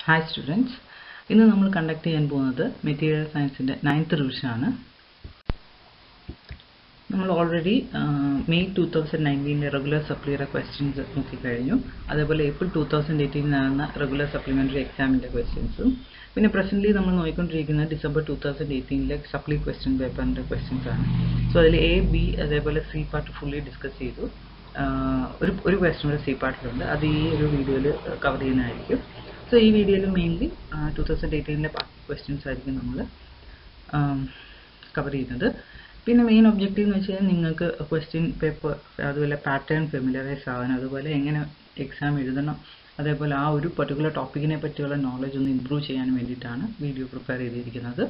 Hi students ഇന്ന് നമ്മൾ conduct ചെയ്യാൻ പോകുന്നത് മെറ്റീരിയൽ സയൻസിൻ്റെ നയൻത്ത് റിവിഷനാണ് നമ്മൾ ഓൾറെഡി മെയ് ടു തൗസൻഡ് നയൻറ്റീനിലെ റെഗുലർ സപ്ലിയുടെ ക്വസ്റ്റ്യൻസ് നോക്കിക്കഴിഞ്ഞു അതേപോലെ ഏപ്രിൽ ടു തൗസൻഡ് എയ്റ്റീനിൽ നടന്ന റെഗുലർ സപ്ലിമെൻ്ററി എക്സാമിൻ്റെ ക്വസ്റ്റ്യൻസും പിന്നെ പ്രസൻ്റ്ലി നമ്മൾ നോക്കിക്കൊണ്ടിരിക്കുന്നത് ഡിസംബർ ടു തൗസൻഡ് എയ്റ്റീനിലെ സപ്ലി ക്വസ്റ്റ്യൻ പേപ്പറിൻ്റെ ക്വസ്റ്റ്യൻസ് ആണ് സോ അതിൽ എ ബി അതേപോലെ സി പാർട്ട് ഫുള്ളി ഡിസ്കസ് ചെയ്തു ഒരു ഒരു ക്വസ്റ്റ്യൻ കൂടെ സി പാർട്ടിലുണ്ട് അത് ഈ ഒരു വീഡിയോയിൽ കവർ ചെയ്യുന്നതായിരിക്കും സോ ഈ വീഡിയോയിൽ മെയിൻലി ടു തൗസൻഡ് എയ്റ്റീനിലെ ബാക്കി ക്വസ്റ്റ്യൻസ് ആയിരിക്കും നമ്മൾ കവർ ചെയ്യുന്നത് പിന്നെ മെയിൻ ഒബ്ജക്റ്റീവ് എന്ന് വെച്ച് കഴിഞ്ഞാൽ നിങ്ങൾക്ക് ക്വസ്റ്റ്യൻ പേപ്പർ അതുപോലെ പാറ്റേൺ ഫെമിലറൈസ് ആവാനും അതുപോലെ എങ്ങനെ എക്സാം എഴുതണം അതേപോലെ ആ ഒരു പർട്ടിക്കുലർ ടോപ്പിക്കിനെ പറ്റിയുള്ള നോളജ് ഒന്ന് ഇമ്പ്രൂവ് ചെയ്യാൻ വേണ്ടിയിട്ടാണ് വീഡിയോ പ്രിപ്പയർ ചെയ്തിരിക്കുന്നത്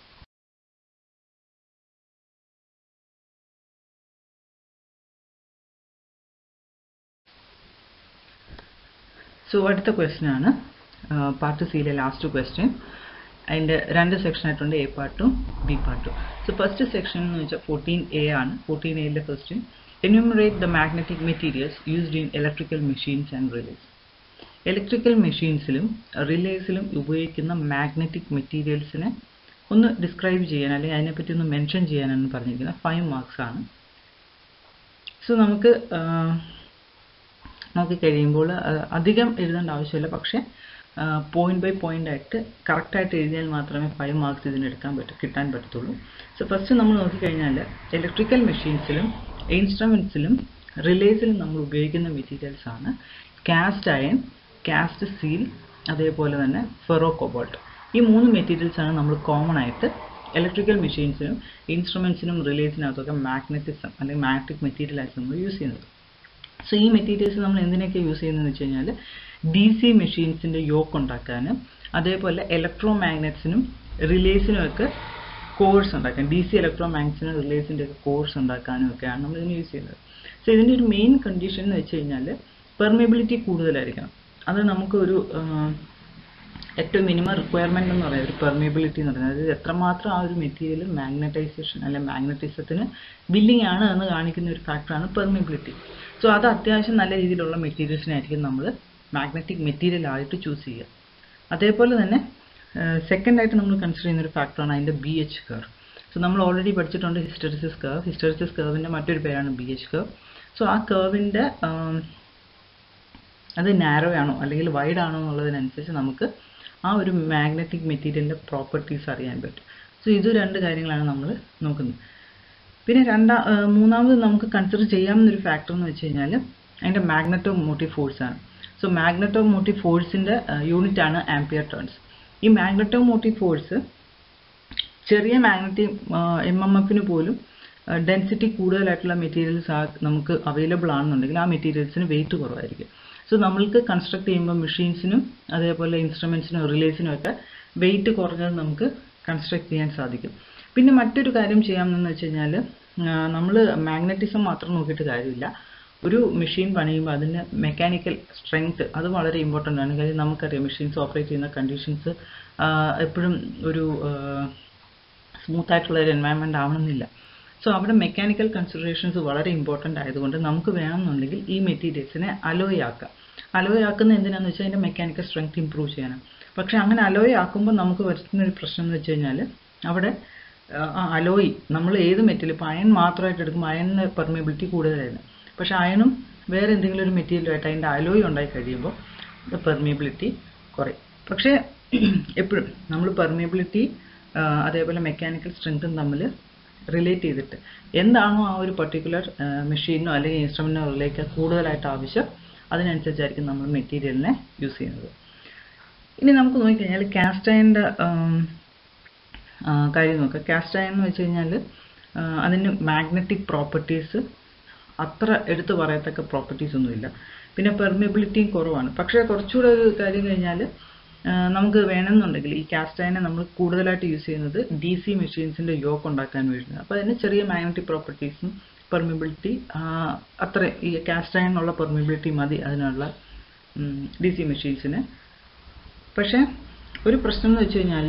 സോ അടുത്ത ക്വസ്റ്റ്യൻ ആണ് പാർട്ട് സിയിലെ ലാസ്റ്റ് ക്വസ്റ്റ്യൻ അതിൻ്റെ രണ്ട് സെക്ഷൻ ആയിട്ടുണ്ട് എ പാർട്ടും ബി പാർട്ടും സോ ഫസ്റ്റ് സെക്ഷൻ എന്ന് വെച്ചാൽ ഫോർട്ടീൻ എ ആണ് ഫോർട്ടീൻ എയിലെ question enumerate the magnetic materials used in electrical machines and relays electrical മെഷീൻസിലും റിലേസിലും ഉപയോഗിക്കുന്ന മാഗ്നറ്റിക് മെറ്റീരിയൽസിനെ ഒന്ന് ഡിസ്ക്രൈബ് ചെയ്യാൻ അല്ലെങ്കിൽ അതിനെപ്പറ്റി ഒന്ന് മെൻഷൻ ചെയ്യാനാണ് പറഞ്ഞിരിക്കുന്നത് ഫൈവ് മാർക്സ് ആണ് സോ നമുക്ക് നോക്കിക്കഴിയുമ്പോൾ അധികം എഴുതേണ്ട ആവശ്യമില്ല പക്ഷേ പോയിന്റ് ബൈ പോയിന്റ് ആയിട്ട് കറക്റ്റായിട്ട് എഴുതിയാൽ മാത്രമേ ഫൈവ് മാർക്സ് ഇതിന് എടുക്കാൻ പറ്റൂ കിട്ടാൻ പറ്റത്തുള്ളൂ സോ ഫസ്റ്റ് നമ്മൾ നോക്കിക്കഴിഞ്ഞാൽ ഇലക്ട്രിക്കൽ മെഷീൻസിലും ഇൻസ്ട്രുമെൻസിലും റിലേസിലും നമ്മൾ ഉപയോഗിക്കുന്ന മെറ്റീരിയൽസ് ആണ് കാസ്റ്റ് അയൺ കാസ്റ്റ് സ്റ്റീൽ അതേപോലെ തന്നെ ഫെറോ കൊബോൾട്ട് ഈ മൂന്ന് മെറ്റീരിയൽസ് ആണ് നമ്മൾ കോമൺ ആയിട്ട് ഇലക്ട്രിക്കൽ മെഷീൻസിനും ഇൻസ്ട്രുമെൻസിനും റിലേസിനകത്തൊക്കെ മാഗ്നറ്റിസം അല്ലെങ്കിൽ മാഗ്നറ്റിക് മെറ്റീരിയൽ ആയിട്ട് നമ്മൾ യൂസ് ചെയ്യുന്നത് സോ ഈ മെറ്റീരിയൽസ് നമ്മൾ എന്തിനൊക്കെ യൂസ് ചെയ്യുന്നതെന്ന് വെച്ച് കഴിഞ്ഞാൽ ഡി സി മെഷീൻസിൻ്റെ യോക്ക് ഉണ്ടാക്കാനും അതേപോലെ ഇലക്ട്രോ മാഗ്നറ്റ്സിനും റിലേസിനും ഒക്കെ കോഴ്സ് ഉണ്ടാക്കാൻ ഡി സി ഇലക്ട്രോ മാഗ്നറ്റ്സിനും റിലേസിൻ്റെ ഒക്കെ കോഴ്സ് ഉണ്ടാക്കാനും ഒക്കെയാണ് നമ്മൾ ഇതിന് യൂസ് ചെയ്യുന്നത് സോ ഇതിൻ്റെ ഒരു മെയിൻ കണ്ടീഷൻ എന്ന് വെച്ച് കഴിഞ്ഞാൽ പെർമിബിലിറ്റി കൂടുതലായിരിക്കണം അത് നമുക്ക് ഒരു ഏറ്റവും മിനിമം റിക്വയർമെൻ്റ് എന്ന് പറയുന്നത് ഒരു പെർമിബിലിറ്റി എന്ന് പറയുന്നത് അതായത് എത്രമാത്രം ആ ഒരു മെറ്റീരിയൽ മാഗ്നറ്റൈസേഷൻ അല്ലെങ്കിൽ മാഗ്നറ്റിസത്തിന് ബില്ലിംഗ് ആണ് എന്ന് കാണിക്കുന്ന ഒരു ഫാക്ടറാണ് പെർമിബിലിറ്റി സോ അത് അത്യാവശ്യം നല്ല രീതിയിലുള്ള മെറ്റീരിയൽസിനായിരിക്കും നമ്മൾ മാഗ്നറ്റിക് മെറ്റീരിയൽ ആയിട്ട് ചൂസ് ചെയ്യുക അതേപോലെ തന്നെ സെക്കൻഡ് ആയിട്ട് നമ്മൾ കൺസിഡർ ചെയ്യുന്ന ഒരു ഫാക്ടറാണ് അതിൻ്റെ ബി എച്ച് കർവ് സോ നമ്മൾ ഓൾറെഡി പഠിച്ചിട്ടുണ്ട് ഹിസ്റ്ററിസിസ് കർവ് ഹിസ്റ്ററിസിസ് കർവിൻ്റെ മറ്റൊരു പേരാണ് ബി എച്ച് കർവ് സോ ആ കർവിൻ്റെ അത് നാരോ ആണോ അല്ലെങ്കിൽ വൈഡ് ആണോ എന്നുള്ളതിനനുസരിച്ച് നമുക്ക് ആ ഒരു മാഗ്നറ്റിക് മെറ്റീരിയലിൻ്റെ പ്രോപ്പർട്ടീസ് അറിയാൻ പറ്റും സോ ഇത് രണ്ട് കാര്യങ്ങളാണ് നമ്മൾ നോക്കുന്നത് പിന്നെ രണ്ടാ മൂന്നാമത് നമുക്ക് കൺസിഡർ ചെയ്യാവുന്നൊരു ഫാക്ടർ എന്ന് വെച്ച് കഴിഞ്ഞാൽ അതിൻ്റെ മാഗ്നറ്റോ മോട്ടീവ് ഫോഴ്സ് ആണ് സോ മാഗ്നറ്റോ മോട്ടീവ് ഫോഴ്സിൻ്റെ യൂണിറ്റ് ആണ് ആംപിയർ ടേൺസ് ഈ മാഗ്നറ്റോ മോട്ടീവ് ഫോഴ്സ് ചെറിയ മാഗ്നറ്റിക് എം എം എഫിന് പോലും ഡെൻസിറ്റി കൂടുതലായിട്ടുള്ള മെറ്റീരിയൽസ് നമുക്ക് അവൈലബിൾ ആണെന്നുണ്ടെങ്കിൽ ആ മെറ്റീരിയൽസിന് വെയിറ്റ് കുറവായിരിക്കും സോ നമ്മൾക്ക് കൺസ്ട്രക്ട് ചെയ്യുമ്പോൾ മെഷീൻസിനും അതേപോലെ ഇൻസ്ട്രുമെൻസിനും റിലേസിനും ഒക്കെ വെയിറ്റ് കുറഞ്ഞത് നമുക്ക് കൺസ്ട്രക്ട് ചെയ്യാൻ സാധിക്കും പിന്നെ മറ്റൊരു കാര്യം ചെയ്യാമെന്ന് വെച്ച് കഴിഞ്ഞാൽ നമ്മൾ മാഗ്നറ്റിസം മാത്രം നോക്കിയിട്ട് കാര്യമില്ല ഒരു മെഷീൻ പണിയുമ്പോൾ അതിൻ്റെ മെക്കാനിക്കൽ സ്ട്രെങ്ത് അത് വളരെ ഇമ്പോർട്ടൻ്റ് ആണ് കാര്യം നമുക്കറിയാം മെഷീൻസ് ഓപ്പറേറ്റ് ചെയ്യുന്ന കണ്ടീഷൻസ് എപ്പോഴും ഒരു സ്മൂത്ത് ആയിട്ടുള്ള ഒരു എൻവയൺമെൻറ്റ് ആവണമെന്നില്ല സോ അവിടെ മെക്കാനിക്കൽ കൺസിഡറേഷൻസ് വളരെ ഇമ്പോർട്ടൻ്റ് ആയതുകൊണ്ട് നമുക്ക് വേണമെന്നുണ്ടെങ്കിൽ ഈ മെറ്റീരിയൽസിനെ അലോയ് ആക്കാം അലോയ് ആക്കുന്ന എന്തിനാന്ന് വെച്ചാൽ അതിൻ്റെ മെക്കാനിക്കൽ സ്ട്രെങ്ത് ഇമ്പ്രൂവ് ചെയ്യാനാണ് പക്ഷേ അങ്ങനെ അലോയ് ആക്കുമ്പോൾ നമുക്ക് വരുന്ന ഒരു പ്രശ്നം എന്ന് വെച്ച് കഴിഞ്ഞാൽ അവിടെ ആ അലോയി നമ്മൾ ഏത് മെറ്റീരിയൽ ഇപ്പോൾ അയൺ മാത്രമായിട്ട് എടുക്കുമ്പോൾ അയണിന് പെർമിബിലിറ്റി കൂടുതലായിരുന്നു പക്ഷേ അയണും വേറെ എന്തെങ്കിലും ഒരു മെറ്റീരിയലുമായിട്ട് അതിൻ്റെ അലോയി ഉണ്ടായി കഴിയുമ്പോൾ പെർമിബിലിറ്റി കുറയും പക്ഷേ എപ്പോഴും നമ്മൾ പെർമിബിലിറ്റി അതേപോലെ മെക്കാനിക്കൽ സ്ട്രെങ്ത്തും തമ്മിൽ റിലേറ്റ് ചെയ്തിട്ട് എന്താണോ ആ ഒരു പർട്ടിക്കുലർ മെഷീനോ അല്ലെങ്കിൽ ഇൻസ്ട്രുമെൻറ്റിനോ റിലേക്ക് കൂടുതലായിട്ട് ആവശ്യം അതിനനുസരിച്ചായിരിക്കും നമ്മൾ മെറ്റീരിയലിനെ യൂസ് ചെയ്യുന്നത് ഇനി നമുക്ക് നോക്കിക്കഴിഞ്ഞാൽ കാസ്റ്റ് അയണിൻ്റെ കാര്യം നോക്കാം കാസ്റ്റ് അയൺ എന്ന് വെച്ച് കഴിഞ്ഞാൽ അതിന് മാഗ്നറ്റിക് പ്രോപ്പർട്ടീസ് അത്ര എടുത്തു പറയത്തക്ക പ്രോപ്പർട്ടീസ് ഒന്നുമില്ല പിന്നെ പെർമിബിലിറ്റിയും കുറവാണ് പക്ഷേ കുറച്ചുകൂടെ ഒരു കാര്യം കഴിഞ്ഞാൽ നമുക്ക് വേണമെന്നുണ്ടെങ്കിൽ ഈ കാസ്റ്റ് അയനെ നമ്മൾ കൂടുതലായിട്ട് യൂസ് ചെയ്യുന്നത് ഡി സി മെഷീൻസിൻ്റെ യോക്ക് ഉണ്ടാക്കാൻ വേണ്ടിയാണ് അപ്പോൾ അതിന് ചെറിയ മാഗ്നറ്റിക് പ്രോപ്പർട്ടീസും പെർമിബിലിറ്റി അത്ര ഈ കാസ്റ്റ് അയണിനുള്ള പെർമിബിലിറ്റി മതി അതിനുള്ള ഡി സി മെഷീൻസിന് പക്ഷേ ഒരു പ്രശ്നം എന്ന് വെച്ച് കഴിഞ്ഞാൽ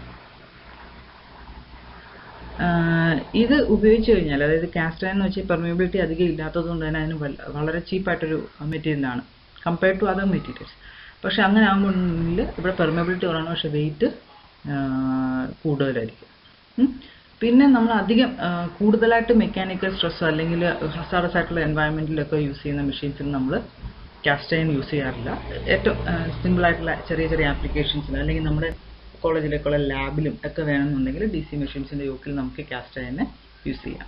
ഇത് ഉപയോഗിച്ച് കഴിഞ്ഞാൽ അതായത് കാസ്റ്റ് അയൺ എന്ന് വെച്ചാൽ പെർമിബിലിറ്റി അധികം ഇല്ലാത്തത് കൊണ്ട് തന്നെ അതിന് വളരെ ചീപ്പായിട്ടൊരു മെറ്റീരിയലാണ് കമ്പയർഡ് ടു അതർ മെറ്റീരിയൽസ് പക്ഷെ അങ്ങനെ ആകുമ്പോൾ ഇവിടെ പെർമബിലിറ്റി കുറവാണ് പക്ഷെ വെയിറ്റ് കൂടുതലായിരിക്കും ഉം. പിന്നെ നമ്മൾ അധികം ആ, കൂടുതലായിട്ട് മെക്കാനിക്കൽ സ്ട്രെസ്സോ അല്ലെങ്കിൽ ഹസാറസ് ആയിട്ടുള്ള എൻവയൺമെൻറ്റിലൊക്കെ യൂസ് ചെയ്യുന്ന മെഷീൻസിൽ നമ്മൾ കാസ്റ്റ് അയൺ യൂസ് ചെയ്യാറില്ല ഏറ്റവും സിമ്പിൾ ആയിട്ടുള്ള ചെറിയ ചെറിയ ആപ്ലിക്കേഷൻസിൽ അല്ലെങ്കിൽ നമ്മുടെ കോളേജിലേക്കുള്ള ലാബിലും ഒക്കെ വേണമെന്നുണ്ടെങ്കിൽ ഡി സി മെഷീൻസിൻ്റെ യോക്കിൽ നമുക്ക് കാസ്റ്റ് അയനെ യൂസ് ചെയ്യാം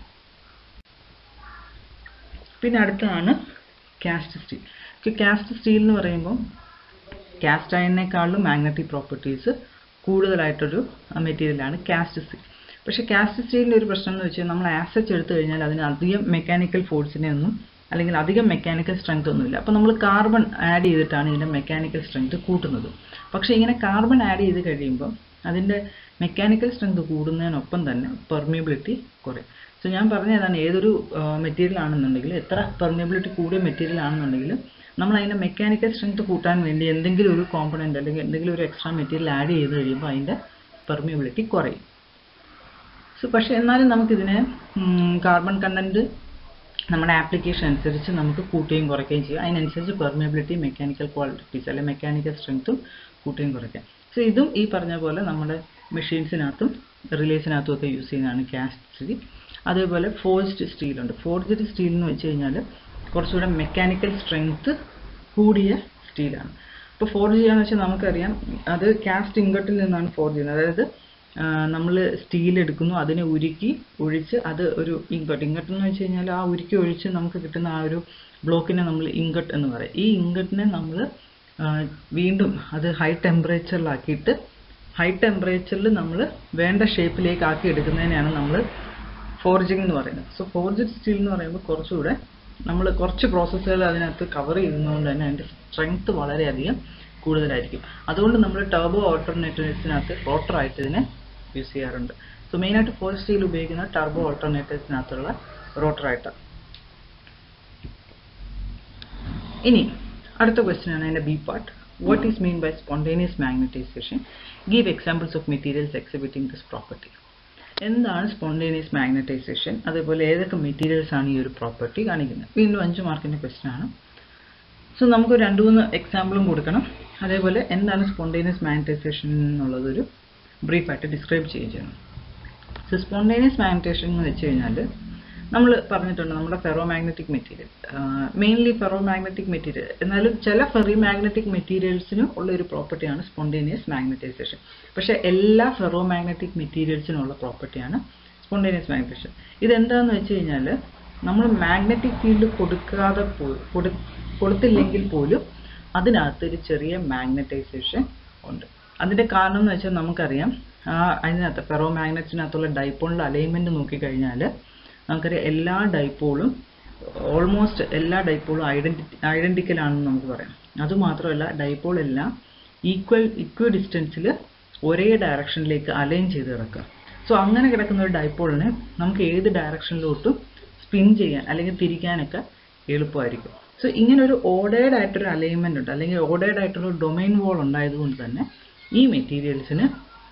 പിന്നെ അടുത്തതാണ് കാസ്റ്റ് സ്റ്റീൽ കാസ്റ്റ് സ്റ്റീൽ എന്ന് പറയുമ്പോൾ കാസ്റ്റ് അയണിനേക്കാളും മാഗ്നറ്റിക് പ്രോപ്പർട്ടീസ് കൂടുതലായിട്ടൊരു മെറ്റീരിയലാണ് കാസ്റ്റ് സ്റ്റീൽ പക്ഷേ കാസ്റ്റ് സ്റ്റീലിൻ്റെ ഒരു പ്രശ്നം എന്ന് വെച്ചാൽ നമ്മൾ ആസച്ച് എടുത്തു കഴിഞ്ഞാൽ അതിന് അധികം മെക്കാനിക്കൽ ഫോഴ്സിനെ ഒന്നും അല്ലെങ്കിൽ അധികം മെക്കാനിക്കൽ സ്ട്രെങ്ത് ഒന്നുമില്ല അപ്പോൾ നമ്മൾ കാർബൺ ആഡ് ചെയ്തിട്ടാണ് ഇതിൻ്റെ മെക്കാനിക്കൽ സ്ട്രെങ്ത് കൂട്ടുന്നത് പക്ഷേ ഇങ്ങനെ കാർബൺ ആഡ് ചെയ്ത് കഴിയുമ്പോൾ അതിൻ്റെ മെക്കാനിക്കൽ സ്ട്രെങ്ത് കൂടുന്നതിനൊപ്പം തന്നെ പെർമിയബിലിറ്റി കുറയും സോ ഞാൻ പറഞ്ഞതാണ് ഏതൊരു മെറ്റീരിയൽ ആണെന്നുണ്ടെങ്കിൽ എത്ര പെർമിയബിലിറ്റി കൂടിയ മെറ്റീരിയൽ ആണെന്നുണ്ടെങ്കിലും നമ്മൾ അതിൻ്റെ മെക്കാനിക്കൽ സ്ട്രെങ്ത് കൂട്ടാൻ വേണ്ടി എന്തെങ്കിലും ഒരു കോമ്പണൻറ്റ് അല്ലെങ്കിൽ എന്തെങ്കിലും ഒരു എക്സ്ട്രാ മെറ്റീരിയൽ ആഡ് ചെയ്ത് കഴിയുമ്പോൾ അതിൻ്റെ പെർമിയബിലിറ്റി കുറയും സോ പക്ഷേ എന്നാലും നമുക്കിതിനെ കാർബൺ കണ്ടൻറ്റ് നമ്മുടെ ആപ്ലിക്കേഷൻ അനുസരിച്ച് നമുക്ക് കൂട്ടുകയും കുറയ്ക്കുകയും ചെയ്യും അതിനനുസരിച്ച് പെർമിയബിലിറ്റി മെക്കാനിക്കൽ ക്വാളിറ്റീസ് അല്ലെങ്കിൽ മെക്കാനിക്കൽ സ്ട്രെങ്ത്തും കൂട്ടുകയും കുറയ്ക്കാം സോ ഇതും ഈ പറഞ്ഞ പോലെ നമ്മുടെ മെഷീൻസിനകത്തും റിലേസിനകത്തും ഒക്കെ യൂസ് ചെയ്യുന്നതാണ് കാസ്റ്റ് സ്റ്റീൽ അതേപോലെ ഫോഴ്സ്ഡ് സ്റ്റീലുണ്ട് ഫോർജ്ഡ് സ്റ്റീൽ എന്ന് വെച്ച് കഴിഞ്ഞാൽ കുറച്ചുകൂടെ മെക്കാനിക്കൽ സ്ട്രെങ്ത്ത് കൂടിയ സ്റ്റീലാണ് അപ്പോൾ ഫോർജ് ചെയ്യാന്ന് വെച്ചാൽ നമുക്കറിയാം അത് കാസ്റ്റ് ഇങ്കട്ടിൽ നിന്നാണ് ഫോർജ് ചെയ്യുന്നത് അതായത് നമ്മൾ സ്റ്റീൽ എടുക്കുന്നു അതിനെ ഉരുക്കി ഒഴിച്ച് അത് ഒരു ഇങ്കട്ട് ഇങ്കട്ട് എന്ന് വെച്ച് കഴിഞ്ഞാൽ ആ ഉരുക്കി ഒഴിച്ച് നമുക്ക് കിട്ടുന്ന ആ ഒരു ബ്ലോക്കിനെ നമ്മൾ ഇങ്കട്ട് എന്ന് പറയും ഈ ഇങ്കട്ടിനെ നമ്മൾ വീണ്ടും അത് ഹൈ ടെമ്പറേച്ചറിലാക്കിയിട്ട് ഹൈ ടെമ്പറേച്ചറിൽ നമ്മൾ വേണ്ട ഷേപ്പിലേക്ക് ആക്കി എടുക്കുന്നതിനെയാണ് നമ്മൾ ഫോർജിങ് എന്ന് പറയുന്നത് സോ ഫോർജഡ് സ്റ്റീൽ എന്ന് പറയുമ്പോൾ കുറച്ചുകൂടെ നമ്മൾ കുറച്ച് പ്രോസസ്സുകൾ അതിനകത്ത് കവർ ചെയ്യുന്നതുകൊണ്ട് തന്നെ അതിൻ്റെ സ്ട്രെങ്ത് വളരെയധികം കൂടുതലായിരിക്കും അതുകൊണ്ട് നമ്മൾ ടർബോ ഓൾട്ടർനേറ്റേഴ്സിനകത്ത് റോട്ടറായിട്ട് ഇതിനെ യൂസ് ചെയ്യാറുണ്ട് സോ മെയിനായിട്ട് ഫോർ സ്റ്റീൽ ഉപയോഗിക്കുന്ന ടർബോ ഓൾട്ടർനേറ്റേഴ്സിനകത്തുള്ള റോട്ടറായിട്ടാണ് ഇനി അടുത്ത ക്വസ്റ്റ്യൻ ആണ് അതിൻ്റെ B part what is mean by spontaneous magnetisation give examples of materials exhibiting this property എന്താണ് സ്പോണ്ടേനിയസ് മാഗ്നറ്റൈസേഷൻ അതേപോലെ ഏതൊക്കെ മെറ്റീരിയൽസ് ആണ് ഈ ഒരു പ്രോപ്പർട്ടി കാണിക്കുന്നത് വീണ്ടും അഞ്ച് മാർക്കിൻ്റെ ക്വസ്റ്റ്യൻ ആണ് സോ നമുക്ക് രണ്ട് മൂന്ന് എക്സാമ്പിളും കൊടുക്കണം അതേപോലെ എന്താണ് സ്പോണ്ടേനിയസ് മാഗ്നറ്റൈസേഷൻ എന്നുള്ളതൊരു ബ്രീഫായിട്ട് ഡിസ്ക്രൈബ് ചെയ്യുകയും ചെയ്യണം സോ സ്പോണ്ടേനിയസ് മാഗ്നറ്റൈസേഷൻ എന്ന് വെച്ച് കഴിഞ്ഞാൽ നമ്മൾ പറഞ്ഞിട്ടുണ്ട് നമ്മുടെ ferro magnetic material mainly ferro magnetic material എന്നാലും ചില ഫെറി മാഗ്നറ്റിക് മെറ്റീരിയൽസിനും ഉള്ള ഒരു പ്രോപ്പർട്ടിയാണ് സ്പോണ്ടേനിയസ് മാഗ്നറ്റൈസേഷൻ പക്ഷേ എല്ലാ ഫെറോ മാഗ്നറ്റിക് മെറ്റീരിയൽസിനും ഉള്ള പ്രോപ്പർട്ടിയാണ് സ്പോണ്ടേനിയസ് മാഗ്നറ്റൈസേഷൻ ഇതെന്താണെന്ന് വെച്ച് കഴിഞ്ഞാൽ നമ്മൾ മാഗ്നറ്റിക് ഫീൽഡ് കൊടുക്കാതെ പോ- കൊടു- കൊടുത്തില്ലെങ്കിൽ പോലും അതിനകത്ത് ഒരു ചെറിയ മാഗ്നറ്റൈസേഷൻ ഉണ്ട് അതിൻ്റെ കാരണം എന്ന് വെച്ചാൽ നമുക്കറിയാം ആ അതിനകത്ത് ഫെറോ മാഗ്നറ്റിനകത്തുള്ള ഡൈപ്പോളിൻ്റെ അലൈൻമെൻറ്റ് നോക്കിക്കഴിഞ്ഞാൽ നമുക്കറിയാം എല്ലാ ഡൈപ്പോളും ഓൾമോസ്റ്റ് എല്ലാ ഡൈപ്പോളും ഐഡൻറ്റി ഐഡൻറ്റിക്കൽ ആണെന്ന് നമുക്ക് പറയാം അതുമാത്രമല്ല ഡൈപ്പോൾ എല്ലാം ഈക്വൽ ഇക്വൽ ഡിസ്റ്റൻസിൽ ഒരേ ഡയറക്ഷനിലേക്ക് അലൈൻ ചെയ്ത് കിടക്കുക സോ അങ്ങനെ കിടക്കുന്ന ഒരു ഡൈപ്പോളിനെ നമുക്ക് ഏത് ഡയറക്ഷനിലോട്ടും സ്പിൻ ചെയ്യാൻ അല്ലെങ്കിൽ തിരിക്കാനൊക്കെ എളുപ്പമായിരിക്കും സോ ഇങ്ങനെ ഒരു ഓർഡേഡ് ആയിട്ടൊരു അലൈൻമെന്റ് ഉണ്ട് അല്ലെങ്കിൽ ഓർഡേഡ് ആയിട്ടുള്ള ഡൊമൈൻ വോൾ ഉണ്ടായതുകൊണ്ട് തന്നെ ഈ മെറ്റീരിയൽസിന്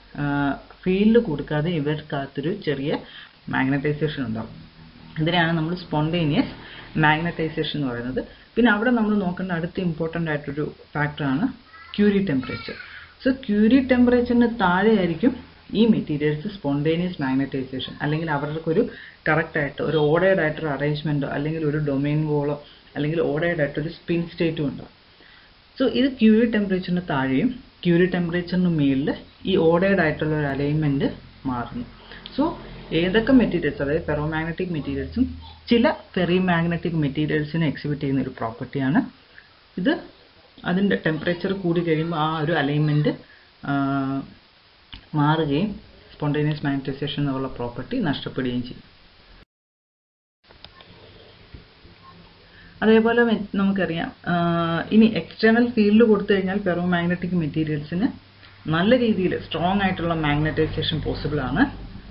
ഫീൽഡ് കൊടുക്കാതെ ഇവർക്കകത്തൊരു ചെറിയ മാഗ്നറ്റൈസേഷൻ ഉണ്ടാവും ഇതിനെയാണ് നമ്മൾ സ്പോണ്ടേനിയസ് മാഗ്നറ്റൈസേഷൻ എന്ന് പറയുന്നത് പിന്നെ അവിടെ നമ്മൾ നോക്കേണ്ട അടുത്ത ഇമ്പോർട്ടൻ്റ് ആയിട്ടൊരു ഫാക്ടറാണ് ക്യൂരി ടെമ്പറേച്ചർ സോ ക്യൂരി ടെമ്പറേച്ചറിന് താഴെയായിരിക്കും ഈ മെറ്റീരിയൽസ് സ്പോണ്ടേനിയസ് മാഗ്നറ്റൈസേഷൻ അല്ലെങ്കിൽ അവർക്കൊരു കറക്റ്റ് ആയിട്ട് ഒരു ഓർഡേഡ് ആയിട്ടൊരു അറേഞ്ച്മെൻറ്റോ അല്ലെങ്കിൽ ഒരു ഡൊമൈൻ വോളോ അല്ലെങ്കിൽ ഓർഡേഡ് ആയിട്ടൊരു സ്പിൻ സ്റ്റേറ്റും ഉണ്ടാവും സോ ഇത് ക്യൂരി ടെമ്പറേച്ചറിന് താഴെയും ക്യൂരി ടെമ്പറേച്ചറിന് മുകളിൽ ഈ ഓർഡേഡ് ആയിട്ടുള്ള ഒരു അലൈൻമെൻറ്റ് മാറുന്നു സോ ഏതൊക്കെ മെറ്റീരിയൽസ് അതായത് ഫെറോ മാഗ്നറ്റിക് മെറ്റീരിയൽസും ചില ഫെറി മാഗ്നറ്റിക് മെറ്റീരിയൽസിനെ എക്സിബിറ്റ് ചെയ്യുന്ന ഒരു പ്രോപ്പർട്ടിയാണ് ഇത് അതിൻ്റെ ടെമ്പറേച്ചർ കൂടി കഴിയുമ്പോൾ ആ ഒരു അലൈൻമെൻറ്റ് മാറുകയും സ്പോണ്ടേനിയസ് മാഗ്നറ്റൈസേഷൻ എന്നുള്ള പ്രോപ്പർട്ടി നഷ്ടപ്പെടുകയും ചെയ്യും അതേപോലെ മെ- നമുക്കറിയാം ആഹ് ഇനി എക്സ്റ്റേണൽ ഫീൽഡ് കൊടുത്തു കഴിഞ്ഞാൽ ഫെറോ മാഗ്നറ്റിക് മെറ്റീരിയൽസിന് നല്ല രീതിയിൽ സ്ട്രോങ് ആയിട്ടുള്ള മാഗ്നറ്റൈസേഷൻ പോസിബിൾ ആണ്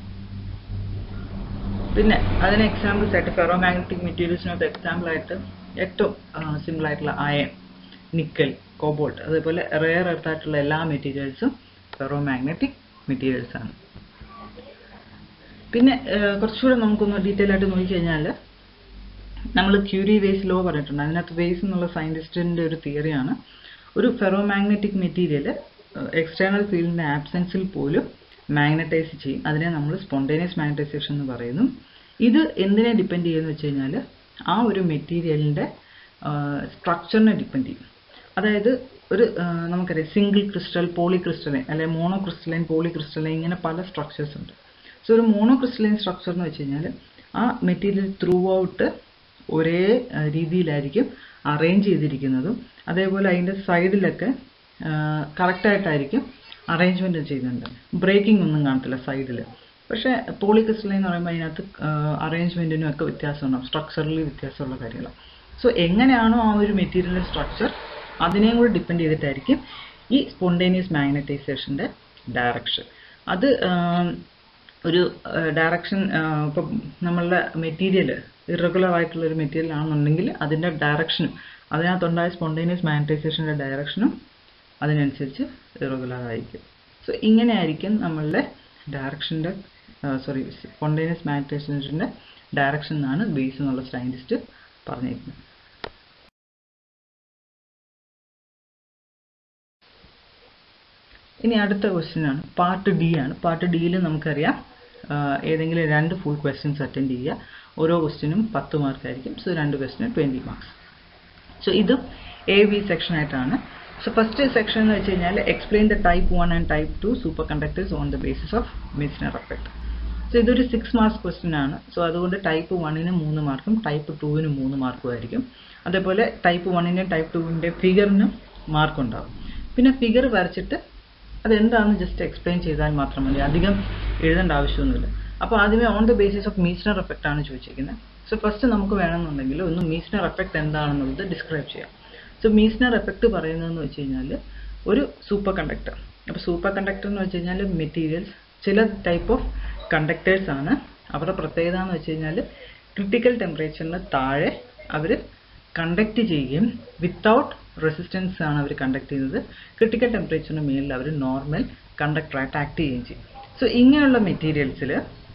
പിന്നെ അതിന് എക്സാമ്പിൾസ് ആയിട്ട് ഫെറോ മാഗ്നറ്റിക് മെറ്റീരിയൽസിനകത്ത് എക്സാമ്പിൾ ആയിട്ട് ഏറ്റവും സിമ്പിൾ ആയിട്ടുള്ള അയൺ നിക്കൽ കോബോൾട്ട് അതേപോലെ റെയർ എർത്ത് ആയിട്ടുള്ള എല്ലാ മെറ്റീരിയൽസും ഫെറോ മാഗ്നറ്റിക് മെറ്റീരിയൽസ് ആണ് പിന്നെ ആഹ് കുറച്ചുകൂടെ നമുക്കൊന്ന് ഡീറ്റെയിൽ ആയിട്ട് നോക്കിക്കഴിഞ്ഞാൽ നമ്മൾ ക്യൂരി വേസ് ലോ പറഞ്ഞിട്ടുണ്ട് അതിനകത്ത് വേസ് എന്നുള്ള സയൻറ്റിസ്റ്റിൻ്റെ ഒരു തിയറിയാണ് ഒരു ഫെറോമാഗ്നറ്റിക് മെറ്റീരിയൽ എക്സ്റ്റേണൽ ഫീൽഡിന്റെ ആബ്സെൻസിൽ പോലും മാഗ്നറ്റൈസ് ചെയ്യും അതിനെ നമ്മൾ സ്പോണ്ടേനിയസ് മാഗ്നറ്റൈസേഷൻ എന്ന് പറയുന്നു ഇത് എന്തിനെ ഡിപ്പെൻഡ് ചെയ്യുമെന്ന് വെച്ച് കഴിഞ്ഞാൽ ആ ഒരു മെറ്റീരിയലിന്റെ സ്ട്രക്ചറിനെ ഡിപ്പെൻഡ് ചെയ്യും അതായത് ഒരു ആ, നമുക്കറിയാം സിംഗിൾ ക്രിസ്റ്റൽ പോളി ക്രിസ്റ്റലൈൻ അല്ലെങ്കിൽ മോണോ ക്രിസ്റ്റലൈൻ പോളി ക്രിസ്റ്റലൈൻ ഇങ്ങനെ പല സ്ട്രക്ചേഴ്സ് ഉണ്ട് സോ ഒരു മോണോ ക്രിസ്റ്റലൈൻ സ്ട്രക്ചർ എന്ന് വെച്ച് കഴിഞ്ഞാൽ ആ മെറ്റീരിയൽ ത്രൂ ഔട്ട് ഒരേ ആ, രീതിയിലായിരിക്കും അറേഞ്ച് ചെയ്തിരിക്കുന്നതും അതേപോലെ അതിൻ്റെ സൈഡിലൊക്കെ കറക്റ്റായിട്ടായിരിക്കും അറേഞ്ച്മെൻറ്റ് ചെയ്യുന്നുണ്ട് ബ്രേക്കിംഗ് ഒന്നും കാണത്തില്ല സൈഡിൽ പക്ഷേ പോളി ക്രിസ്റ്റലൈൻ എന്ന് പറയുമ്പോൾ അതിനകത്ത് അറേഞ്ച്മെൻറ്റിനും ഒക്കെ വ്യത്യാസമുണ്ടാവും സ്ട്രക്ചറലി വ്യത്യാസമുള്ള കാര്യങ്ങളാണ് സോ എങ്ങനെയാണോ ആ ഒരു മെറ്റീരിയലിൻ്റെ സ്ട്രക്ചർ അതിനെയും കൂടി ഡിപ്പെൻഡ് ചെയ്തിട്ടായിരിക്കും ഈ സ്പോണ്ടേനിയസ് മാഗ്നറ്റൈസേഷൻ്റെ ഡയറക്ഷൻ അത് ആം, ഒരു ഡയറക്ഷൻ ഇപ്പം നമ്മളുടെ മെറ്റീരിയൽ ഇറഗുലർ ആയിട്ടുള്ള ഒരു മെറ്റീരിയൽ ആണെന്നുണ്ടെങ്കിൽ അതിൻ്റെ ഡയറക്ഷനും അതിനകത്തുണ്ടായ സ്പോണ്ടേനിയസ് മാഗ്നറ്റൈസേഷൻ്റെ ഡയറക്ഷനും അതിനനുസരിച്ച് ഇറഗുലർ ആയിരിക്കും സോ ഇങ്ങനെയായിരിക്കും നമ്മളുടെ ഡയറക്ഷൻ്റെ സോറി സ്പോണ്ടേനിയസ് മാഗ്നറ്റൈസേഷൻ്റെ ഡയറക്ഷൻ എന്നാണ് ബേസ് എന്നുള്ള സയൻറ്റിസ്റ്റ് പറഞ്ഞിരിക്കുന്നത് ഇനി അടുത്ത ക്വസ്റ്റ്യൻ ആണ് പാർട്ട് ഡി ആണ് പാർട്ട് ഡിയിൽ നമുക്കറിയാം ആ, ഏതെങ്കിലും രണ്ട് ഫുൾ ക്വസ്റ്റ്യൻസ് അറ്റൻഡ് ചെയ്യുക ഓരോ ക്വസ്റ്റ്യനും പത്ത് മാർക്ക് ആയിരിക്കും സോ രണ്ട് ക്വസ്റ്റ്യന് ട്വൻറ്റി മാർക്സ് സോ ഇതും എ ബി സെക്ഷൻ ആയിട്ടാണ് സോ ഫസ്റ്റ് സെക്ഷൻ എന്ന് വെച്ച് കഴിഞ്ഞാൽ explain the type one and type two super conductors on the basis of Meissner effect so ഇതൊരു സിക്സ് മാർക്സ് ക്വസ്റ്റ്യൻ ആണ് സോ അതുകൊണ്ട് ടൈപ്പ് വണ്ണിന് മൂന്ന് മാർക്കും ടൈപ്പ് ടുവിന് മൂന്ന് മാർക്കും ആയിരിക്കും അതേപോലെ ടൈപ്പ് വണ്ണിൻ്റെയും ടൈപ്പ് ടുവിൻ്റെ ഫിഗറിനും മാർക്ക് ഉണ്ടാവും പിന്നെ ഫിഗർ വരച്ചിട്ട് അതെന്താണെന്ന് ജസ്റ്റ് എക്സ്പ്ലെയിൻ ചെയ്താൽ മാത്രം മതി അധികം എഴുതേണ്ട ആവശ്യമൊന്നുമില്ല അപ്പോൾ ആദ്യമേ on the basis of Meissner effect ആണ് ചോദിച്ചിരിക്കുന്നത് സോ ഫസ്റ്റ് നമുക്ക് വേണമെന്നുണ്ടെങ്കിൽ ഒന്ന് മീസ്നർ എഫക്റ്റ് എന്താണെന്നുള്ളത് ഡിസ്ക്രൈബ് ചെയ്യാം സോ മീസ്നർ എഫക്റ്റ് പറയുന്നതെന്ന് വെച്ച് കഴിഞ്ഞാൽ ഒരു സൂപ്പർ കണ്ടക്ടർ അപ്പോൾ സൂപ്പർ കണ്ടക്ടർ എന്ന് വെച്ച് കഴിഞ്ഞാൽ മെറ്റീരിയൽസ് ചില ടൈപ്പ് ഓഫ് കണ്ടക്ടേഴ്സ് ആണ് അവരുടെ പ്രത്യേകത എന്ന് വെച്ച് കഴിഞ്ഞാൽ ക്രിട്ടിക്കൽ ടെമ്പറേച്ചറിന് താഴെ അവർ കണ്ടക്ട് ചെയ്യുകയും വിത്തൗട്ട് റെസിസ്റ്റൻസ് ആണ് അവർ കണ്ടക്ട് ചെയ്യുന്നത് ക്രിട്ടിക്കൽ ടെമ്പറേച്ചറിന് മേലിൽ അവർ നോർമൽ കണ്ടക്ടറായിട്ട് ആക്ട് ചെയ്യുകയും ചെയ്യും സോ ഇങ്ങനെയുള്ള മെറ്റീരിയൽസിൽ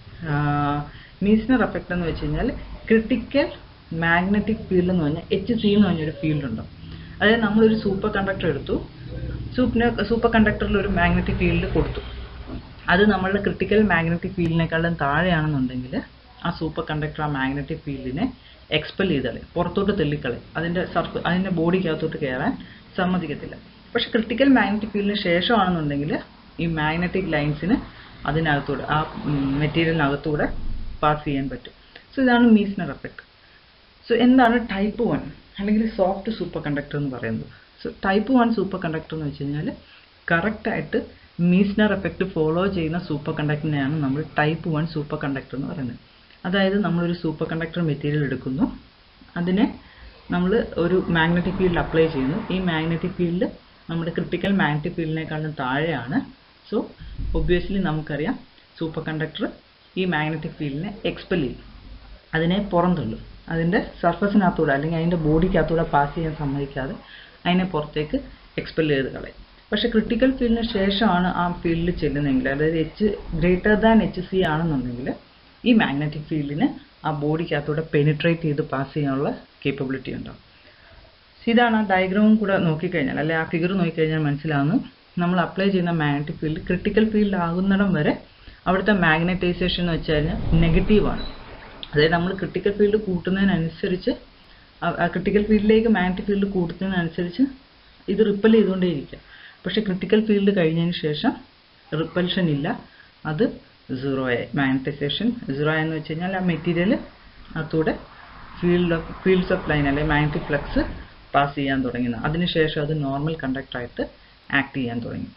മീസ്നർ എഫക്റ്റ് എന്ന് വെച്ച് കഴിഞ്ഞാൽ ക്രിട്ടിക്കൽ മാഗ്നറ്റിക് ഫീൽഡ് എന്ന് പറഞ്ഞാൽ എച്ച് സി എന്ന് പറഞ്ഞൊരു ഫീൽഡ് ഉണ്ട് അതായത് നമ്മളൊരു സൂപ്പർ കണ്ടക്ടർ എടുത്തു സൂപ്പിന് സൂപ്പർ കണ്ടക്ടറിൽ ഒരു മാഗ്നറ്റിക് ഫീൽഡ് കൊടുത്തു അത് നമ്മളുടെ ക്രിട്ടിക്കൽ മാഗ്നറ്റിക് ഫീൽഡിനേക്കാളും താഴെയാണെന്നുണ്ടെങ്കിൽ ആ സൂപ്പർ കണ്ടക്ടർ ആ മാഗ്നറ്റിക് ഫീൽഡിനെ എക്സ്പെൽ ചെയ്തളെ പുറത്തോട്ട് തെള്ളിക്കളെ അതിൻ്റെ സർഫ് അതിൻ്റെ ബോഡിക്കകത്തോട്ട് കയറാൻ സമ്മതിക്കത്തില്ല പക്ഷെ ക്രിട്ടിക്കൽ മാഗ്നറ്റിക് ഫീൽഡിന് ശേഷമാണെന്നുണ്ടെങ്കിൽ ഈ മാഗ്നറ്റിക് ലൈൻസിന് അതിനകത്തൂടെ ആ മെറ്റീരിയലിനകത്തൂടെ പാസ് ചെയ്യാൻ പറ്റും സോ ഇതാണ് മീസ്നർ എഫക്റ്റ് സോ എന്താണ് ടൈപ്പ് വൺ അല്ലെങ്കിൽ സോഫ്റ്റ് സൂപ്പർ കണ്ടക്ടർ എന്ന് പറയുന്നത് so type one super conductor എന്ന് വെച്ച് കഴിഞ്ഞാൽ കറക്റ്റായിട്ട് മീസ്നർ എഫക്റ്റ് ഫോളോ ചെയ്യുന്ന സൂപ്പർ കണ്ടക്ടറിനെയാണ് നമ്മൾ ടൈപ്പ് വൺ സൂപ്പർ കണ്ടക്ടർ എന്ന് പറയുന്നത് അതായത് നമ്മളൊരു സൂപ്പർ കണ്ടക്ടർ മെറ്റീരിയൽ എടുക്കുന്നു അതിനെ നമ്മൾ ഒരു മാഗ്നറ്റിക് ഫീൽഡ് അപ്ലൈ ചെയ്യുന്നു ഈ മാഗ്നറ്റിക് ഫീൽഡ് നമ്മുടെ ക്രിട്ടിക്കൽ മാഗ്നറ്റിക് ഫീൽഡിനേക്കാളും താഴെയാണ് സോ ഒബ്വിയസ്ലി നമുക്കറിയാം സൂപ്പർ കണ്ടക്ടർ ഈ മാഗ്നറ്റിക് ഫീൽഡിനെ എക്സ്പെൽ ചെയ്യും അതിനെ പുറന്തള്ളും അതിൻ്റെ സർഫസിനകത്തൂടെ അല്ലെങ്കിൽ അതിൻ്റെ ബോഡിക്കകത്തൂടെ പാസ് ചെയ്യാൻ സമ്മതിക്കാതെ അതിനെ പുറത്തേക്ക് എക്സ്പെൽ ചെയ്ത് കളയും പക്ഷേ ക്രിട്ടിക്കൽ ഫീൽഡിന് ശേഷമാണ് ആ ഫീൽഡിൽ ചെല്ലുന്നതെങ്കിൽ അതായത് H greater than H C ആണെന്നുണ്ടെങ്കിൽ ഈ മാഗ്നറ്റിക് ഫീൽഡിന് ആ ബോഡിക്കകത്തൂടെ പെനിട്രേറ്റ് ചെയ്ത് പാസ് ചെയ്യാനുള്ള കേപ്പബിലിറ്റി ഉണ്ടാവും ഇതാണ് ആ ഡയഗ്രാമും കൂടെ നോക്കിക്കഴിഞ്ഞാൽ അല്ലെ ആ ഫിഗർ നോക്കിക്കഴിഞ്ഞാൽ മനസ്സിലാവുന്നു നമ്മൾ അപ്ലൈ ചെയ്യുന്ന മാഗ്നറ്റിക് ഫീൽഡ് ക്രിട്ടിക്കൽ ഫീൽഡ് ആകുന്നിടം വരെ അവിടുത്തെ മാഗ്നറ്റൈസേഷൻ എന്ന് വെച്ച് കഴിഞ്ഞാൽ നെഗറ്റീവാണ് അതായത് നമ്മൾ ക്രിട്ടിക്കൽ ഫീൽഡ് കൂട്ടുന്നതിനനുസരിച്ച് ആ ക്രിട്ടിക്കൽ ഫീൽഡിലേക്ക് മാഗ്നറ്റിക് ഫീൽഡ് കൂട്ടുന്നതിനനുസരിച്ച് ഇത് റിപ്പൽ ചെയ്തുകൊണ്ടേയിരിക്കുക പക്ഷേ ക്രിട്ടിക്കൽ ഫീൽഡ് കഴിഞ്ഞതിന് ശേഷം റിപ്പൽഷൻ ഇല്ല അത് സീറോ ആയി മാഗ്നറ്റൈസേഷൻ സീറോ ആയെന്ന് വെച്ച് കഴിഞ്ഞാൽ ആ മെറ്റീരിയൽ അതൂടെ field of fields of line അല്ലെങ്കിൽ മാഗ്നറ്റിക് ഫ്ലക്സ് പാസ് ചെയ്യാൻ തുടങ്ങുന്നത് അതിനുശേഷം അത് നോർമൽ കണ്ടക്ടറായിട്ട് ആക്ട് ചെയ്യാൻ തുടങ്ങി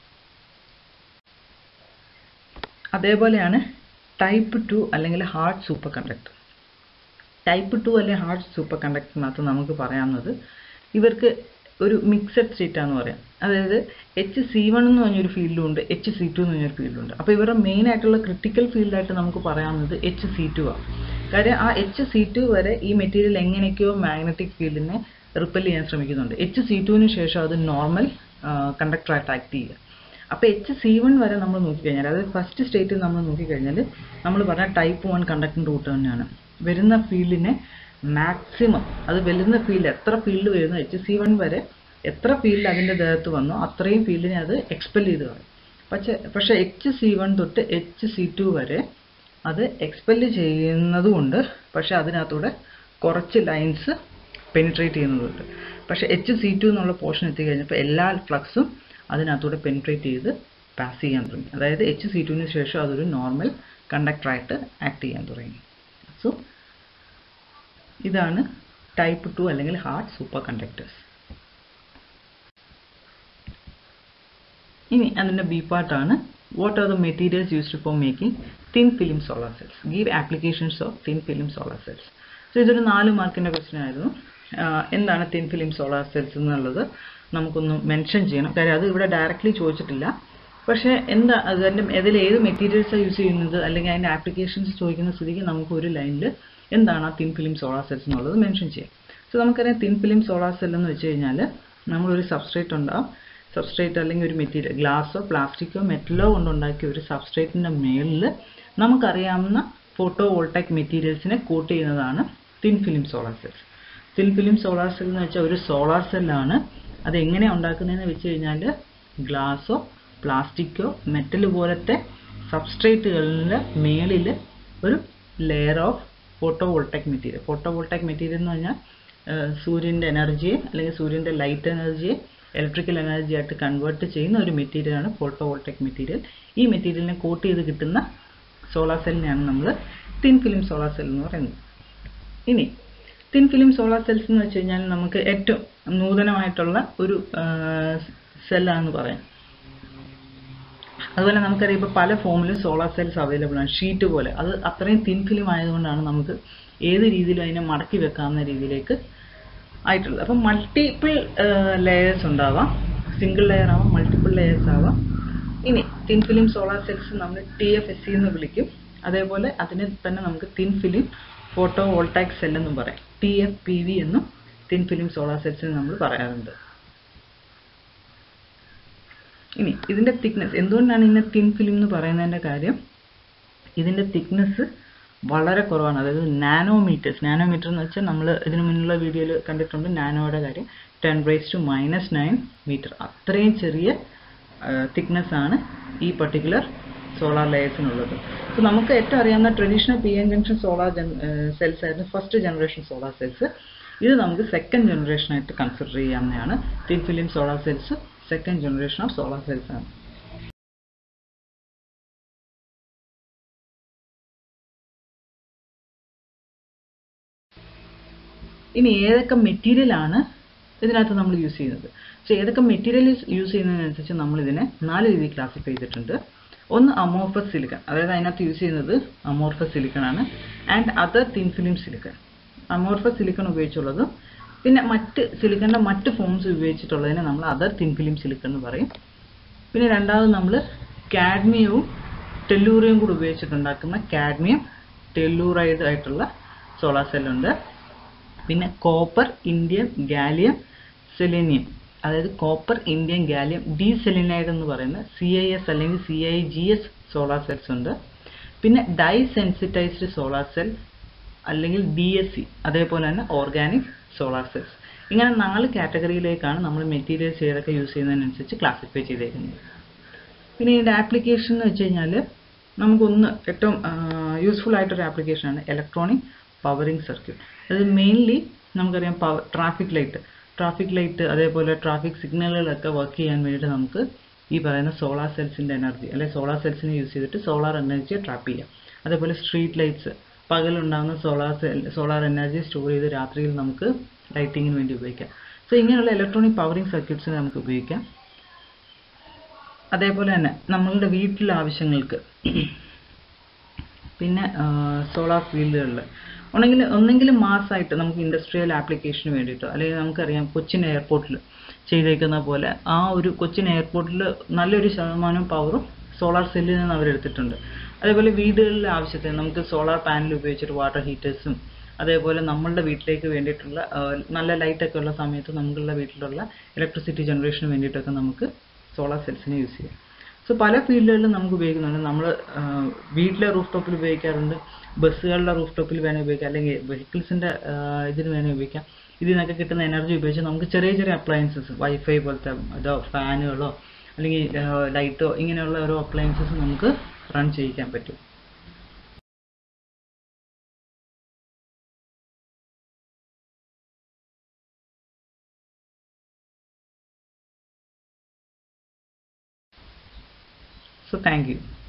അതേപോലെയാണ് ടൈപ്പ് ടു അല്ലെങ്കിൽ hard super conductor type two അല്ലെങ്കിൽ ഹാർഡ് സൂപ്പർ കണ്ടക്ടറിനകത്ത് നമുക്ക് പറയാവുന്നത് ഇവർക്ക് ഒരു മിക്സഡ് സ്റ്റേറ്റ് ആണെന്ന് പറയാം അതായത് എച്ച് സി വൺ എന്ന് പറഞ്ഞൊരു ഫീൽഡും ഉണ്ട് എച്ച് സി ടു എന്ന് പറഞ്ഞൊരു ഫീൽഡും ഉണ്ട് അപ്പോൾ ഇവരുടെ മെയിൻ ആയിട്ടുള്ള ക്രിട്ടിക്കൽ ഫീൽഡായിട്ട് നമുക്ക് പറയാവുന്നത് എച്ച് സി ടു ആണ് കാര്യം ആ എച്ച് സി ടു വരെ ഈ മെറ്റീരിയൽ എങ്ങനെയൊക്കെയോ മാഗ്നറ്റിക് ഫീൽഡിനെ റിപ്പൽ ചെയ്യാൻ ശ്രമിക്കുന്നുണ്ട് എച്ച് സി ടുവിന് ശേഷം അത് നോർമൽ കണ്ടക്ടറായിട്ട് ആക്ട് ചെയ്യുക അപ്പോൾ എച്ച് സി വൺ വരെ നമ്മൾ നോക്കിക്കഴിഞ്ഞാൽ അതായത് ഫസ്റ്റ് സ്റ്റേറ്റിൽ നമ്മൾ നോക്കിക്കഴിഞ്ഞാൽ നമ്മൾ പറഞ്ഞ ടൈപ്പ് വൺ കണ്ടക്ടറിൻ്റെ റൂട്ട് തന്നെയാണ് വരുന്ന ഫീൽഡിനെ മാക്സിമം അത് വരുന്ന ഫീൽഡ് എത്ര ഫീൽഡ് വരുന്നു എച്ച് സി വൺ വരെ എത്ര ഫീൽഡ് അതിൻ്റെ ദേഹത്ത് വന്നോ അത്രയും ഫീൽഡിനെ അത് എക്സ്പെൽ ചെയ്ത് കളയും പക്ഷേ പക്ഷേ എച്ച് സി വൺ തൊട്ട് എച്ച് സി ടു വരെ അത് എക്സ്പെല് ചെയ്യുന്നതുകൊണ്ട് പക്ഷേ അതിനകത്തൂടെ കുറച്ച് ലൈൻസ് പെനിട്രേറ്റ് ചെയ്യുന്നതുണ്ട് പക്ഷേ എച്ച് സി ടു എന്നുള്ള പോർഷൻ എത്തിക്കഴിഞ്ഞപ്പോൾ എല്ലാ ഫ്ലക്സും അതിനകത്തൂടെ പെനിട്രേറ്റ് ചെയ്ത് പാസ് ചെയ്യാൻ തുടങ്ങി അതായത് എച്ച് സി ടുവിന് ശേഷം അതൊരു നോർമൽ കണ്ടക്ടറായിട്ട് ആക്ട് ചെയ്യാൻ തുടങ്ങി സോ ഇതാണ് ടൈപ്പ് ടു അല്ലെങ്കിൽ ഹാർഡ് സൂപ്പർ കണ്ടക്ടേഴ്സ് ഇനി അതിൻ്റെ ബി പാർട്ടാണ് what are the materials used for making thin film solar cells give applications of thin film solar cells so ഇതൊരു നാല് മാർക്കിൻ്റെ ക്വസ്റ്റ്യൻ ആയിരുന്നു ആഹ് എന്താണ് തിൻ ഫിലിം സോളാർ സെൽസ് എന്നുള്ളത് നമുക്കൊന്ന് മെൻഷൻ ചെയ്യണം കാര്യം അത് ഇവിടെ ഡയറക്റ്റ്ലി ചോദിച്ചിട്ടില്ല പക്ഷേ എന്താ അതിൻ്റെ അതിൽ ഏത് മെറ്റീരിയൽസാണ് യൂസ് ചെയ്യുന്നത് അല്ലെങ്കിൽ അതിൻ്റെ ആപ്ലിക്കേഷൻസ് ചോദിക്കുന്ന സ്ഥിതിക്ക് നമുക്ക് ഒരു ലൈനിൽ എന്താണ് ആ തിൻ ഫിലിം സോളാർ സെൽസ് എന്നുള്ളത് മെൻഷൻ ചെയ്യാം സോ നമുക്കറിയാം തിൻ ഫിലിം സോളാർ സെൽ എന്ന് വെച്ച് കഴിഞ്ഞാൽ നമ്മളൊരു സബ്സ്ട്രേറ്റ് ഉണ്ടാവും സബ്സ്ട്രേറ്റ് അല്ലെങ്കിൽ ഒരു മെറ്റീരിയൽ ഗ്ലാസോ പ്ലാസ്റ്റിക്കോ മെറ്റലോ കൊണ്ടുണ്ടാക്കിയ ഒരു സബ്സ്ട്രേറ്റിൻ്റെ മേളിൽ നമുക്കറിയാവുന്ന ഫോട്ടോ വോൾട്ടാക് മെറ്റീരിയൽസിനെ കോട്ട് ചെയ്യുന്നതാണ് thin film solar cells thin film solar cell എന്ന് വെച്ചാൽ ഒരു സോളാർ സെല്ലാണ് അത് എങ്ങനെയാണ് ഉണ്ടാക്കുന്നതെന്ന് വെച്ച് കഴിഞ്ഞാൽ ഗ്ലാസോ പ്ലാസ്റ്റിക്കോ മെറ്റൽ പോലത്തെ സബ്സ്ട്രേറ്റുകളിലെ മേളിൽ ഒരു layer of photovoltaic material photovoltaic material എന്ന് പറഞ്ഞാൽ സൂര്യൻ്റെ എനർജിയെ അല്ലെങ്കിൽ സൂര്യൻ്റെ ലൈറ്റ് എനർജിയെ ഇലക്ട്രിക്കൽ എനർജി ആയിട്ട് കൺവേർട്ട് ചെയ്യുന്ന ഒരു മെറ്റീരിയലാണ് ഫോട്ടോ വോൾട്ടാക് മെറ്റീരിയൽ ഈ മെറ്റീരിയലിനെ കോട്ട് ചെയ്ത് കിട്ടുന്ന സോളാർ സെല്ലിനെയാണ് നമ്മൾ തിൻ ഫിലിം സോളാർ സെൽ എന്ന് പറയുന്നത് ഇനി തിൻ ഫിലിം സോളാർ സെൽസ് എന്ന് വെച്ച് കഴിഞ്ഞാൽ നമുക്ക് ഏറ്റവും നൂതനമായിട്ടുള്ള ഒരു സെല്ലാണെന്ന് പറയാം അതുപോലെ നമുക്കറിയാം ഇപ്പോൾ പല ഫോമിലും സോളാർ സെൽസ് അവൈലബിൾ ആണ് ഷീറ്റ് പോലെ അത് അത്രയും തിൻ ഫിലിം ആയതുകൊണ്ടാണ് നമുക്ക് ഏത് രീതിയിലും അതിനെ മടക്കി വെക്കാവുന്ന രീതിയിലേക്ക് ആയിട്ടുള്ളത് അപ്പം മൾട്ടിപ്പിൾ ലെയേഴ്സ് ഉണ്ടാവാം സിംഗിൾ ലെയർ ആവാം മൾട്ടിപ്പിൾ ലെയേഴ്സ് ആവാം ഇനി തിൻ ഫിലിം സോളാർ സെൽസ് നമ്മൾ ടി എഫ് എസ് സി എന്ന് വിളിക്കും അതേപോലെ അതിനെ തന്നെ നമുക്ക് thin film photovoltaic cell എന്നും പറയാം ടി എഫ് പി വി എന്നും തിൻ ഫിലിം സോളാർ സെൽസിന് നമ്മൾ പറയാറുണ്ട് ഇനി ഇതിൻ്റെ തിക്നെസ് എന്തുകൊണ്ടാണ് ഇതിനെ തിൻ ഫിലിം എന്ന് പറയുന്നതിൻ്റെ കാര്യം ഇതിൻ്റെ തിക്നെസ് വളരെ കുറവാണ് അതായത് നാനോമീറ്റേഴ്സ് നാനോമീറ്റർ എന്ന് വെച്ചാൽ നമ്മൾ ഇതിന് മുന്നുള്ള വീഡിയോയിൽ കണ്ടിട്ടുണ്ട് നാനോയുടെ കാര്യം ടെൻ ബ്രൈസ് ടു മൈനസ് നയൻ മീറ്റർ അത്രയും ചെറിയ തിക്നെസ് ആണ് ഈ പർട്ടിക്കുലർ സോളാർ ലെയേഴ്സിനുള്ളത് സോ നമുക്ക് ഏറ്റവും അറിയാവുന്ന traditional P N junction solar cells ആയിരുന്നു ഫസ്റ്റ് ജനറേഷൻ സോളാർ സെൽസ് ഇത് നമുക്ക് സെക്കൻഡ് ജനറേഷൻ ആയിട്ട് കൺസിഡർ ചെയ്യാവുന്നതാണ് thin film solar cells second generation of solar cells ആണ് ഇനി ഏതൊക്കെ മെറ്റീരിയൽ ആണ് ഇതിനകത്ത് നമ്മൾ യൂസ് ചെയ്യുന്നത് സോ ഏതൊക്കെ മെറ്റീരിയൽ യൂസ് ചെയ്യുന്നതിനനുസരിച്ച് നമ്മൾ ഇതിനെ നാല് രീതിയിൽ ക്ലാസിഫൈ ചെയ്തിട്ടുണ്ട് ഒന്ന് അമോർഫസ് സിലിക്കൺ അതായത് അതിനകത്ത് യൂസ് ചെയ്യുന്നത് അമോർഫസ് സിലിക്കൺ ആണ് and other thin film silicon amorphous silicon ഉപയോഗിച്ചുള്ളതും പിന്നെ മറ്റ് സിലിക്കണിൻ്റെ മറ്റ് ഫോംസ് ഉപയോഗിച്ചിട്ടുള്ളതിനെ നമ്മൾ അതർ തിൻ ഫിലിം സിലിക്കൺ എന്ന് പറയും പിന്നെ രണ്ടാമത് നമ്മൾ കാഡ്മിയവും ടെല്ലൂറിയും കൂടി ഉപയോഗിച്ചിട്ടുണ്ടാക്കുന്ന കാഡ്മിയം ടെല്ലൂറൈഡ് ആയിട്ടുള്ള സോളാർ സെല്ലുണ്ട് പിന്നെ കോപ്പർ ഇന്ത്യൻ ഗാലിയം സെലേനിയം അതായത് copper indium gallium diselenide എന്ന് പറയുന്ന സി ഐ എസ് അല്ലെങ്കിൽ C I G S solar cells ഉണ്ട് പിന്നെ ഡൈ സെൻസിറ്റൈസ്ഡ് സോളാർ സെൽ അല്ലെങ്കിൽ ഡി എസ് സി അതേപോലെ തന്നെ ഓർഗാനിക് സോളാർ സെൽസ് ഇങ്ങനെ നാല് കാറ്റഗറിയിലേക്കാണ് നമ്മൾ മെറ്റീരിയൽസ് ഏതൊക്കെ യൂസ് ചെയ്യുന്നതിനനുസരിച്ച് ക്ലാസിഫൈ ചെയ്തേക്കുന്നത് പിന്നെ ഇതിൻ്റെ ആപ്ലിക്കേഷൻ എന്ന് വെച്ച് കഴിഞ്ഞാൽ നമുക്കൊന്ന് ഏറ്റവും യൂസ്ഫുൾ ആയിട്ടൊരു ആപ്ലിക്കേഷനാണ് ഇലക്ട്രോണിക് പവറിംഗ് സർക്യൂട്ട് അത് മെയിൻലി നമുക്കറിയാം power traffic light traffic light അതേപോലെ ട്രാഫിക് സിഗ്നലുകളൊക്കെ വർക്ക് ചെയ്യാൻ വേണ്ടിയിട്ട് നമുക്ക് ഈ പറയുന്ന സോളാർ സെൽസിൻ്റെ എനർജി അല്ലെങ്കിൽ സോളാർ സെൽസിനെ യൂസ് ചെയ്തിട്ട് സോളാർ എനർജിയെ ട്രാപ്പ് ചെയ്യാം അതേപോലെ സ്ട്രീറ്റ് ലൈറ്റ്സ് പകലുണ്ടാകുന്ന solar cell solar energy store ചെയ്ത് രാത്രിയിൽ നമുക്ക് ലൈറ്റിങ്ങിന് വേണ്ടി ഉപയോഗിക്കാം സോ ഇങ്ങനെയുള്ള ഇലക്ട്രോണിക് പവറിംഗ് സർക്യൂട്ട്സിനെ നമുക്ക് ഉപയോഗിക്കാം അതേപോലെ തന്നെ നമ്മളുടെ വീട്ടിലെ ആവശ്യങ്ങൾക്ക് പിന്നെ സോളാർ ഫീൽഡുകളിൽ ഒന്നെങ്കിൽ ഒന്നെങ്കിലും മാസമായിട്ട് നമുക്ക് ഇൻഡസ്ട്രിയൽ ആപ്ലിക്കേഷന് വേണ്ടിയിട്ടോ അല്ലെങ്കിൽ നമുക്കറിയാം കൊച്ചിൻ എയർപോർട്ടിൽ ചെയ്തേക്കുന്ന പോലെ ആ ഒരു കൊച്ചിൻ എയർപോർട്ടിൽ നല്ലൊരു ശതമാനം പവറും സോളാർ സെല്ലിൽ നിന്ന് അവരെടുത്തിട്ടുണ്ട് അതേപോലെ വീടുകളിലെ ആവശ്യത്തിന് നമുക്ക് സോളാർ പാനൽ ഉപയോഗിച്ചിട്ട് വാട്ടർ ഹീറ്റേഴ്സും അതേപോലെ നമ്മളുടെ വീട്ടിലേക്ക് വേണ്ടിയിട്ടുള്ള നല്ല ലൈറ്റൊക്കെ ഉള്ള സമയത്ത് നമുക്കുള്ള വീട്ടിലുള്ള ഇലക്ട്രിസിറ്റി ജനറേഷന് വേണ്ടിയിട്ടൊക്കെ നമുക്ക് സോളാർ സെൽസിനെ യൂസ് ചെയ്യാം സോ പല ഫീൽഡുകളിലും നമുക്ക് ഉപയോഗിക്കുന്നുണ്ട് നമ്മൾ വീട്ടിലെ റൂഫ് ടോപ്പിൽ ഉപയോഗിക്കാറുണ്ട് ബസ്സുകളുടെ റൂഫ് ടോപ്പിൽ വേണേൽ ഉപയോഗിക്കാം അല്ലെങ്കിൽ വെഹിക്കിൾസിൻ്റെ ഇതിന് വേണേൽ ഉപയോഗിക്കാം ഇതിൽ നിന്നൊക്കെ കിട്ടുന്ന എനർജി ഉപയോഗിച്ച് നമുക്ക് ചെറിയ ചെറിയ അപ്ലയൻസസ് വൈഫൈ പോലത്തെ അതോ ഫാനുകളോ അല്ലെങ്കിൽ ലൈറ്റോ ഇങ്ങനെയുള്ള ഓരോ അപ്ലയൻസസ് നമുക്ക് റൺ ചെയ്യിക്കാൻ പറ്റും So thank you.